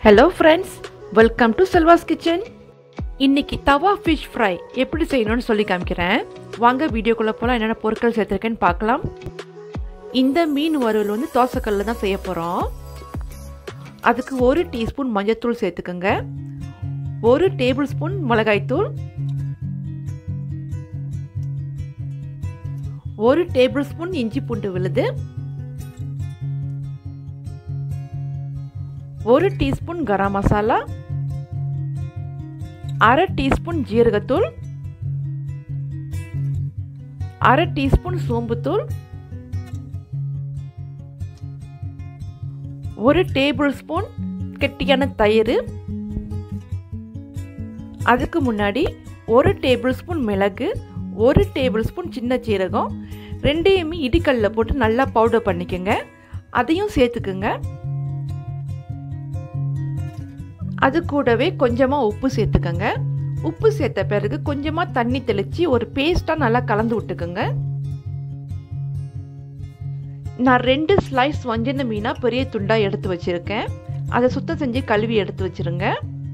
hello friends welcome to Selva's kitchen இன்னைக்கு tawa fish fry எப்படி செய்யணும்னு சொல்லி காமிக்கிறேன் வாங்க வீடியோக்குள்ளே போகலாம் என்னென்ன பொருட்கள் சேர்த்துருக்கேன்னு பார்க்கலாம் இந்த மீன் வறுவல் வந்து தோசைக்கல்லில் தான் செய்ய போகிறோம் அதுக்கு ஒரு டீஸ்பூன் மஞ்சத்தூள் சேர்த்துக்கோங்க ஒரு டேபிள் ஸ்பூன் மிளகாய்த்தூள் ஒரு டேபிள் ஸ்பூன் இஞ்சி பூண்டு விழுது ஒரு டீஸ்பூன் கரம் மசாலா அரை டீஸ்பூன் ஜீரகத்தூள் அரை டீஸ்பூன் சோம்புத்தூள் ஒரு டேபிள் ஸ்பூன் கெட்டியான தயிர் அதுக்கு முன்னாடி ஒரு டேபிள் ஸ்பூன் மிளகு ஒரு டேபிள் ஸ்பூன் சின்ன சீரகம் ரெண்டையுமே இடிக்கல்ல போட்டு நல்லா பவுடர் பண்ணிக்கோங்க அதையும் சேர்த்துக்குங்க அது கூடவே கொஞ்சமாக உப்பு சேர்த்துக்கோங்க உப்பு சேர்த்த பிறகு கொஞ்சமாக தண்ணி தெளித்து ஒரு பேஸ்ட்டாக நல்லா கலந்து விட்டுக்கோங்க நான் ரெண்டு ஸ்லைஸ் வஞ்சின மீனாக பெரிய துண்டாக எடுத்து வச்சுருக்கேன் அதை சுத்தம் செஞ்சு கழுவி எடுத்து வச்சுருங்க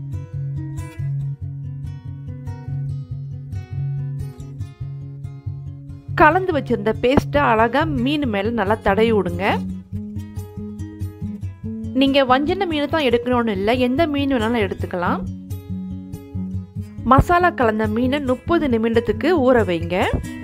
கலந்து வச்சிருந்த பேஸ்ட்டை அழகாக மீன் மேலே நல்லா தடவி விடுங்க நீங்கள் வஞ்சன மீன் தான் எடுக்கணும்னு இல்லை எந்த மீன் வேணாலும் எடுத்துக்கலாம் மசாலா கலந்த மீனை முப்பது நிமிடத்துக்கு ஊற வைங்க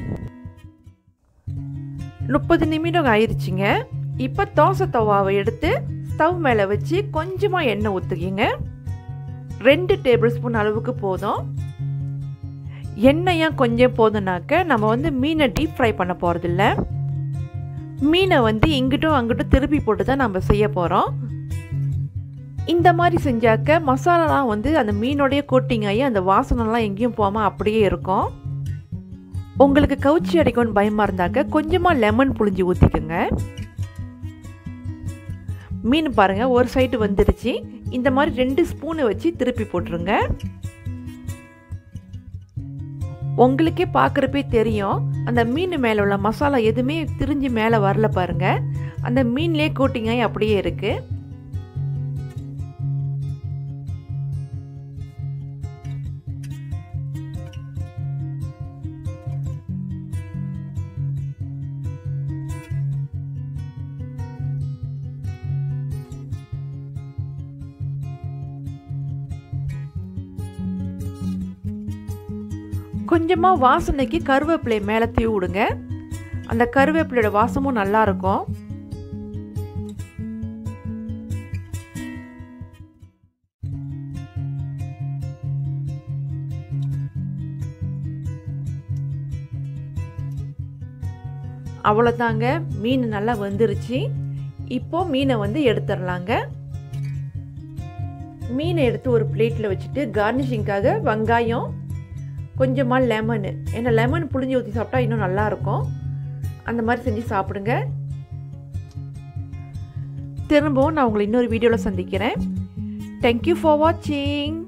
முப்பது நிமிடம் ஆயிடுச்சுங்க இப்போ தோசை தவாவை எடுத்து ஸ்டவ் மேலே வச்சு கொஞ்சமாக எண்ணெய் ஊற்றுக்கிங்க ரெண்டு டேபிள் ஸ்பூன் அளவுக்கு போதும் எண்ணெயும் கொஞ்சம் போதுனாக்க நம்ம வந்து மீனை டீப் ஃப்ரை பண்ண போகிறதில்ல மீனை வந்து இங்கிட்டும் அங்கிட்டும் திருப்பி போட்டு தான் நம்ம செய்ய போகிறோம் இந்த மாதிரி செஞ்சாக்க மசாலாலாம் வந்து அந்த மீனோடைய கோட்டிங் ஆகி அந்த வாசனைலாம் எங்கேயும் போகாமல் அப்படியே இருக்கும் உங்களுக்கு கவுச்சி அடைக்கும்னு பயமாக இருந்தாக்க கொஞ்சமாக லெமன் புளிஞ்சு ஊற்றிக்கோங்க மீன் பாருங்கள் ஒரு சைடு வந்துடுச்சு இந்த மாதிரி ரெண்டு ஸ்பூனை வச்சு திருப்பி போட்டுருங்க உங்களுக்கே பார்க்குறப்பே தெரியும் அந்த மீன் மேலே உள்ள மசாலா எதுவுமே திரிஞ்சு மேலே வரல பாருங்கள் அந்த மீன்லேயே கோட்டிங் ஆகி அப்படியே இருக்குது கொஞ்சமாக வாசனைக்கு கருவேப்பிலை மேலே தீவி விடுங்க அந்த கருவேப்பிலையோட வாசமும் நல்லா இருக்கும் அவ்வளோதாங்க மீன் நல்லா வெந்துருச்சு இப்போ மீனை வந்து எடுத்துடலாங்க மீனை எடுத்து ஒரு பிளேட்டில் வச்சுட்டு கார்னிஷிங்காக வெங்காயம் கொஞ்சமாக லெமனு ஏன்னா லெமன் புளிஞ்சு ஊற்றி சாப்பிட்டா இன்னும் நல்லாயிருக்கும் அந்த மாதிரி செஞ்சு சாப்பிடுங்க திரும்பவும் நான் உங்களை இன்னொரு வீடியோவில் சந்திக்கிறேன் தேங்க்யூ ஃபார் வாட்சிங்